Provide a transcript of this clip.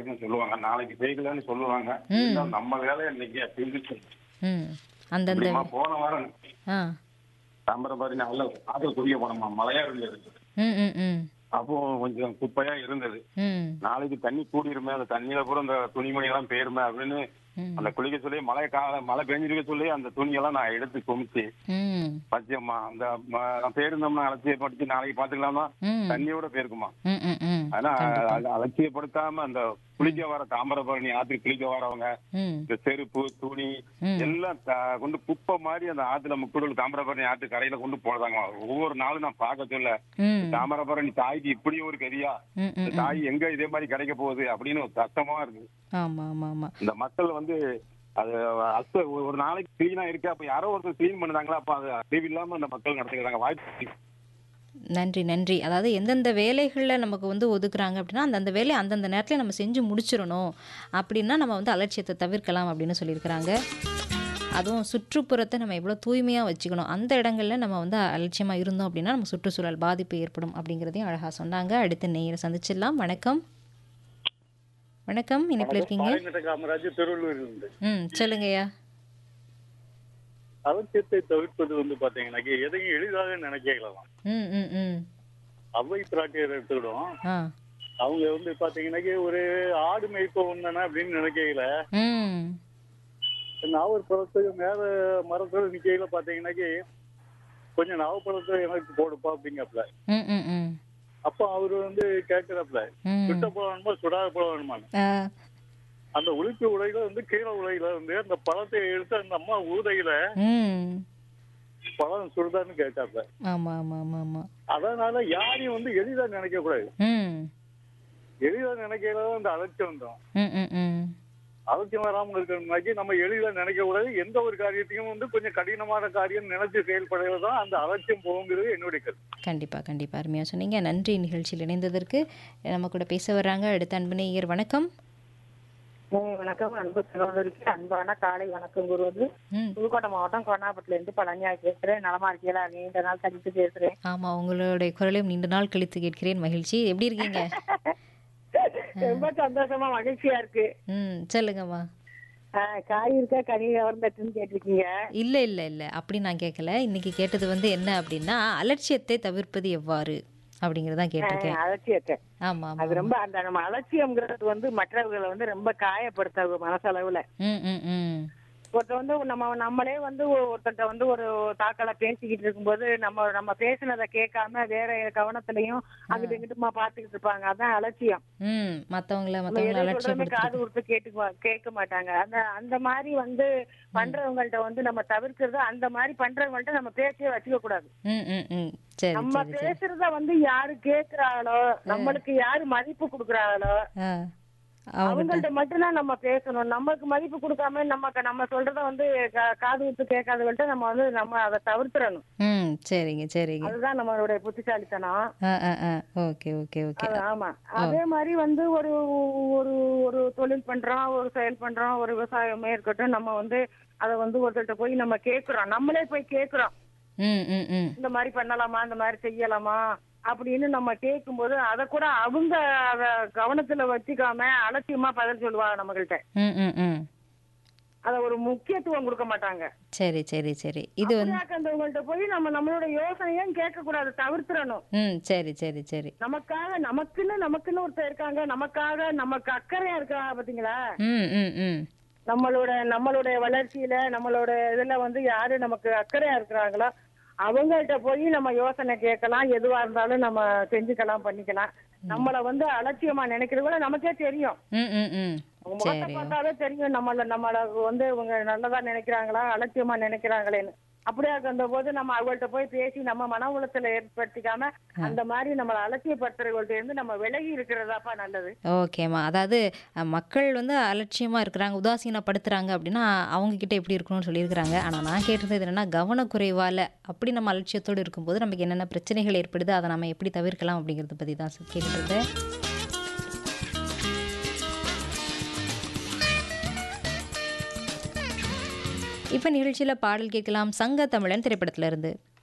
இருக்குன்னு சொல்லுவாங்க நாளைக்கு செய்யலன்னு சொல்லுவாங்க இருந்தாலும் நம்ம வேலையை இன்னைக்கு செஞ்சுட்டு ம் அந்தந்த இப்படிம்மா போன வாரம் ஆ தாமிரபரணி நல்ல ஆத்துல குடிக்க போனோம்மா மழையா இருந்தது ம் ம் ம் அப்போ கொஞ்சம் குப்பையா இருந்தது ம் நாளைக்கு தண்ணி கூடிருமே அந்த தண்ணியில கூட இந்த துணிமணி எல்லாம் போயிருமே அப்படின்னு ம். அந்த குளிக்க சொல்லி மழை கால மழை பெஞ்சிருக்க சொல்லி அந்த துணியெல்லாம் நான் எடுத்து குமிச்சு ம் பச்சையம்மா அந்த ம- நான் போயிருந்தோம்னா அலட்சியப்படுத்தி நாளைக்கு பாத்துக்கலாமா ம் தண்ணியோட போயிருக்குமா ம் ம் ம் ஆனா அது அலட்சியப்படுத்தாம அந்த குளிக்க வர தாமிரபரணி ஆத்துக்கு குளிக்க வரவங்க ம் இந்த செருப்பு துணி ம். எல்லாம் த- கொண்டு குப்பை மாதிரி அந்த ஆத்துல முக்குடல் தாமிரபரணி ஆத்து கரையில கொண்டு போடுறாங்க ஒவ்வொரு நாளும் நான் பார்க்க சொல்ல ம் தாமிரபரணி தாய்க்கு இப்படி ஒரு கதியா ம் இந்த ம் தாய் எங்க இதே மாதிரி கிடைக்க போகுது அப்படின்னு ஒரு கஷ்டமா இருக்கு ஆமாம் ஆமாம் ஆமாம் இந்த மக்கள் வந்து அது அஸ்த ஒரு நாளைக்கு கிளீனா இருக்கு அப்ப யாரோ ஒருத்தர் கிளீன் பண்ணுதாங்களா அப்ப அது அறிவு இல்லாம அந்த மக்கள் நடத்துக்கிறாங்க வாய்ப்பு நன்றி நன்றி அதாவது எந்தெந்த வேலைகளில் நமக்கு வந்து ஒதுக்குறாங்க அப்படின்னா அந்தந்த வேலையை அந்தந்த நேரத்தில் நம்ம செஞ்சு முடிச்சிடணும் அப்படின்னா நம்ம வந்து அலட்சியத்தை தவிர்க்கலாம் அப்படின்னு சொல்லியிருக்கிறாங்க அதுவும் சுற்றுப்புறத்தை நம்ம எவ்வளோ தூய்மையாக வச்சுக்கணும் அந்த இடங்கள்ல நம்ம வந்து அலட்சியமாக இருந்தோம் அப்படின்னா நம்ம சுற்றுச்சூழல் பாதிப்பு ஏற்படும் அப்படிங்கிறதையும் அழகாக சொன்னாங்க அடுத்த நேரம் சந்திச்சிடலாம் வணக்கம் வணக்கம் இனிப்பில் இருக்கீங்க பாளையங்கோட்டை காமராஜ் திருவள்ளூர் இருந்து ம் சொல்லுங்கய்யா அலட்சியத்தை தவிர்ப்பது வந்து பாத்தீங்கன்னாக்கி எதையும் எளிதாக நினைக்கலாம் ம் ம் ம் அவ்வை பிராட்டியர் எடுத்துக்கிடும் ஆ அவங்க வந்து பாத்தீங்கன்னாக்கி ஒரு ஆடு மேய்ப்ப வந்தானே அப்படின்னு நினைக்கல ம் நாவற்பழத்துக்கு மேல மரத்துல நிக்கையில பாத்தீங்கன்னாக்கி கொஞ்சம் நாவப்பழத்தை எனக்கு போடுப்பா அப்படிங்கப்பல ம் ம் ம் அப்ப அவரு வந்து கேட்கிறப்பல ம் சுட்ட பழம் வேணுமா சுடாத பழம் வேணுமா ஆ அந்த உளுக்கு உலையில வந்து கீழே உலையில வந்து அந்த பழத்தை எடுத்து அந்த அம்மா ஊதையில ம் பழம் சுடுதான்னு கேட்டாப்ல ஆமாம் ஆமாம் ஆமாம் ஆமாம் அதனால யாரையும் வந்து எளிதா நினைக்க கூடாது ம் எளிதா நினைக்கிறத அந்த அலட்சியம் வந்துடும் ம் ம் ம் அலட்சியம் வராமல் இருக்கணும்னாக்கி நம்ம எளிதா நினைக்க கூடாது எந்த ஒரு காரியத்தையும் வந்து கொஞ்சம் கடினமான காரியம் நினைச்சு செயல்படுறது தான் அந்த அலட்சியம் போகுங்கிறது என்னுடைய கருத்து கண்டிப்பாக கண்டிப்பாக அருமையாக சொன்னீங்க நன்றி நிகழ்ச்சியில் இணைந்ததற்கு நம்ம கூட பேச வர்றாங்க அடுத்த அன்பு நேயர் வணக்கம் ம், வணக்கம் அன்பு சகோதரிக்கு அன்பான காலை வணக்கம் கூறுவது ம் புதுக்கோட்டை மாவட்டம் கொரோனாபட்டில இருந்து பழனியா பேசுறேன் நலமா இருக்கீங்களா நீண்ட நாள் கழித்து பேசுறேன் ஆமாம் உங்களுடைய குரலையும் நீண்ட நாள் கழித்து கேட்கிறேன் மகிழ்ச்சி எப்படி இருக்கீங்க ரொம்ப சந்தோஷமா மகிழ்ச்சியா இருக்கு ம் சொல்லுங்கம்மா ஆ, காய் இருக்கா கனி கவர்ந்தட்டுன்னு கேட்டிருக்கீங்க இல்லை இல்லை இல்லை அப்படி நான் கேட்கல இன்னைக்கு கேட்டது வந்து என்ன அப்படின்னா அலட்சியத்தை தவிர்ப்பது எவ்வாறு அப்படிங்கிறதான் கேட்டிருக்கேன் அலட்சியத்தை ஆமாம் அது ரொம்ப அந்த நம்ம அலட்சியம்ங்கிறது வந்து மற்றவர்களை வந்து ரொம்ப காயப்படுத்தாது மனசளவுல ம் ம் ம் ஒருத்தர் வந்து நம்ம நம்மளே வந்து ஒருத்தர்கிட்ட வந்து ஒரு தாக்கலை பேசிக்கிட்டு இருக்கும்போது நம்ம நம்ம பேசினதை கேட்காம வேற கவனத்திலையும் அங்கிட்டு இங்கிட்டுமா பாத்துக்கிட்டு இருப்பாங்க அதான் அலட்சியம் ம் மற்றவங்கள நம்ம மற்றவங்கள எதை சொல்றோமே காது அலட்சியப்படுத்துறது கொடுத்து கேட்டு கேட்க மாட்டாங்க அந்த அந்த மாதிரி வந்து பண்றவங்கள்ட்ட வந்து நம்ம தவிர்க்கிறது அந்த மாதிரி பண்றவங்கள்ட்ட நம்ம பேச்சே வச்சுக்க கூடாது ம் ம் ம் சரி நம்ம சரி சரி பேசுறத வந்து யாரு கேக்குறாங்களோ நம்மளுக்கு யாரு மதிப்பு கொடுக்குறாங்களோ ஆ அவங்க அவங்கள்ட்ட மட்டும்தான் நம்ம பேசணும் நமக்கு மதிப்பு கொடுக்காம நமக்கு நம்ம சொல்றத வந்து கா- காது கொடுத்து கேட்காதவங்கள்ட்ட நம்ம வந்து நம்ம அதை தவிர்த்துறணும் ம் சரிங்க சரிங்க அதுதான் நம்மளுடைய புத்திசாலித்தனம் ஆ ஆ ஆ ஓகே ஓகே ஓகே அது ஆமா அதே மாதிரி வந்து ஒரு ஒரு ஒரு தொழில் பண்றோம் ஒரு செயல் பண்றோம் ஒரு விவசாயமே இருக்கட்டும் நம்ம வந்து அதை வந்து ஒருத்தர்கிட்ட போய் நம்ம கேக்குறோம் நம்மளே போய் கேக்குறோம் ம் ம் ம் இந்த மாதிரி பண்ணலாமா இந்த மாதிரி செய்யலாமா அப்படின்னு நம்ம கேட்கும்போது அதை கூட அவங்க அத கவனத்துல வச்சுக்காம அலட்சியமா பதில் சொல்லுவாங்க நம்மகிட்ட ம் ம் ம் அத ஒரு முக்கியத்துவம் கொடுக்க மாட்டாங்க சரி சரி சரி இது வந்து அப்படியாக்கந்தவங்கள்ட்ட போய் நம்ம நம்மளோட யோசனையும் கேட்க கூடாது தவிர்த்துறணும் ம் சரி சரி சரி நமக்காக நமக்குன்னு நமக்குன்னு ஒருத்தர் இருக்காங்க நமக்காக நமக்கு அக்கறையா இருக்காங்க பாத்தீங்களா ம் ம் ம் நம்மளோட நம்மளுடைய வளர்ச்சியில நம்மளோட இதுல வந்து யாரு நமக்கு அக்கறையா இருக்கிறாங்களோ அவங்கள்ட்ட போய் நம்ம யோசனை கேட்கலாம் எதுவா இருந்தாலும் நம்ம செஞ்சுக்கலாம் பண்ணிக்கலாம் நம்மள வந்து அலட்சியமா நினைக்கிறது கூட நமக்கே தெரியும் ம் ம் ம் அவங்க முகத்தை சரி பார்த்தாலே தெரியும் நம்மள நம்மள வந்து இவங்க நல்லதா நினைக்கிறாங்களா அலட்சியமா நினைக்கிறாங்களேன்னு அப்படியா அந்த போது நம்ம அவங்கள்ட்ட போய் பேசி நம்ம மன உளைச்சலை ஏற்படுத்திக்காம அந்த மாதிரி நம்மள அலட்சியப்படுத்துறவங்கள்ட்ட இருந்து நம்ம விலகி இருக்கிறதாப்பா நல்லது ஓகேம்மா அதாவது அஹ், மக்கள் வந்து அலட்சியமாக இருக்கிறாங்க உதாசீனப்படுத்துகிறாங்க அப்படின்னா அவங்க கிட்ட எப்படி இருக்கணும்னு சொல்லியிருக்கிறாங்க ஆனால் நான் கேட்டது என்னென்னா கவனக்குறைவால் அப்படி நம்ம அலட்சியத்தோடு இருக்கும்போது நமக்கு என்னென்ன பிரச்சனைகள் ஏற்படுது அதை நம்ம எப்படி தவிர்க்கலாம் அப்படிங்கிறத பற்றி தான் கேட்டுட்டு இருந்தேன் இப்போ நிகழ்ச்சியில் பாடல் கேட்கலாம் சங்க தமிழன் திரைப்படத்துல இருந்து